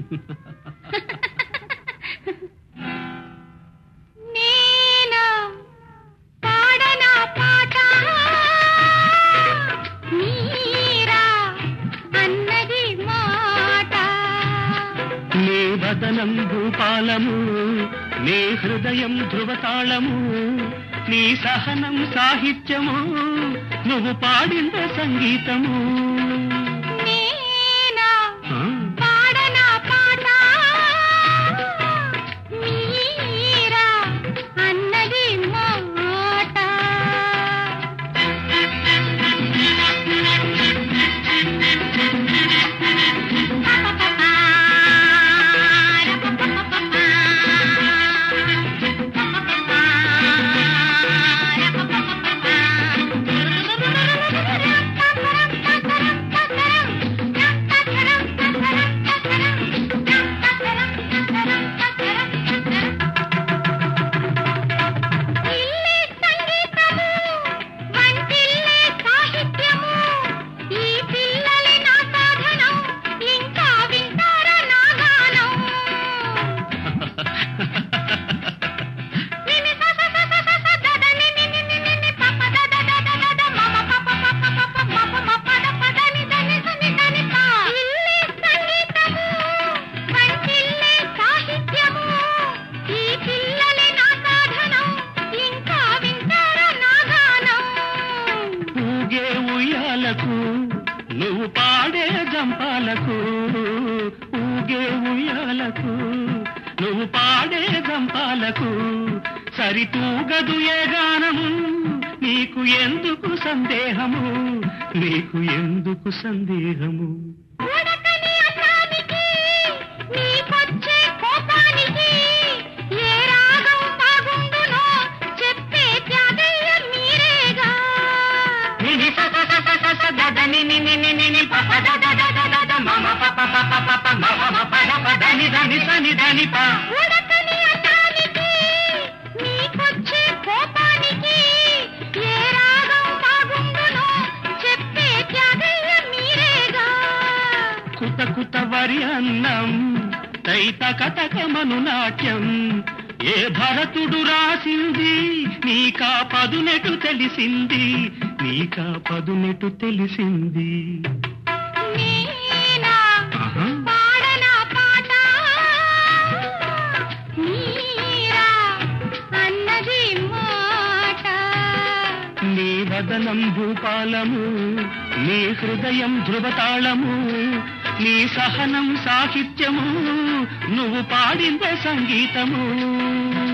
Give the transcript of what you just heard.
నేను పాడనా పాట మీరా అన్నది మాట నీ వదనం భూపాలము నీ హృదయం ధృవతాళము నీ సహనం సాహిత్యము నువ్వు పాడింద సంగీతము నేనా ఆ, పాడనా పాట మీరా అన్నది మాట ఇల్లే సంగీతము వంటిల్లే సాహిత్యము ఈ పిల్లలి నా సాధనం ఇంకా వింటారా నా గానం నిని స స స స స స దద ని ని ని ని ని ని ప ప ద ద ద ద ద ద మ మ ప ప ప ప ప ప మ ప మ ప ద ప ద ని ద ని స ని ద ని ప ఇల్లే సంగీతము వంటిల్లే సాహిత్యము ఈ పిల్లలి నా సాధనం ఇంకా వింటారా నా గానం ఊగే ఉయ్యాలకు నువ్వు పాడే జంపాలకు ఊగే ఉయ్యాలకు నువ్వు పాడే జంపాలకు సరితూగదు ఏ గానము నీకు ఎందుకు సందేహము నీకు ఎందుకు సందేహము ఉడకని అన్నానికి నీకొచ్చే కోపానికి ఏ రాగం బాగుండునో చెప్పే త్యాగయ్య మీరేగా నిని స స స స స స ద ద ని ని ని ని ని ని ప ప ద ద ద ద ద ద మ మ ప ప ప ప ప ప మ మ మ ప ద ప ద ని ద ని స ని ద ని ప ఉడకని అన్నానికి నీకొచ్చే కోపానికి ఏ రాగం బాగుండునో చెప్పే త్యాగయ్య మీరేగా కుత కుత వరి అన్నం తైత కటకమను నాట్యం ఏ భరతుడు రాసింది నీకా పదునెటు తెలిసింది నీకా పదునెటు తెలిసింది నేనా ఆహా. పాడనా పాట మీరా అన్నది మాట నీ వదనం భూపాలము నీ హృదయం ధృవతాళము నీ సహనం సాహిత్యము నువ్వు పాడిందే సంగీతము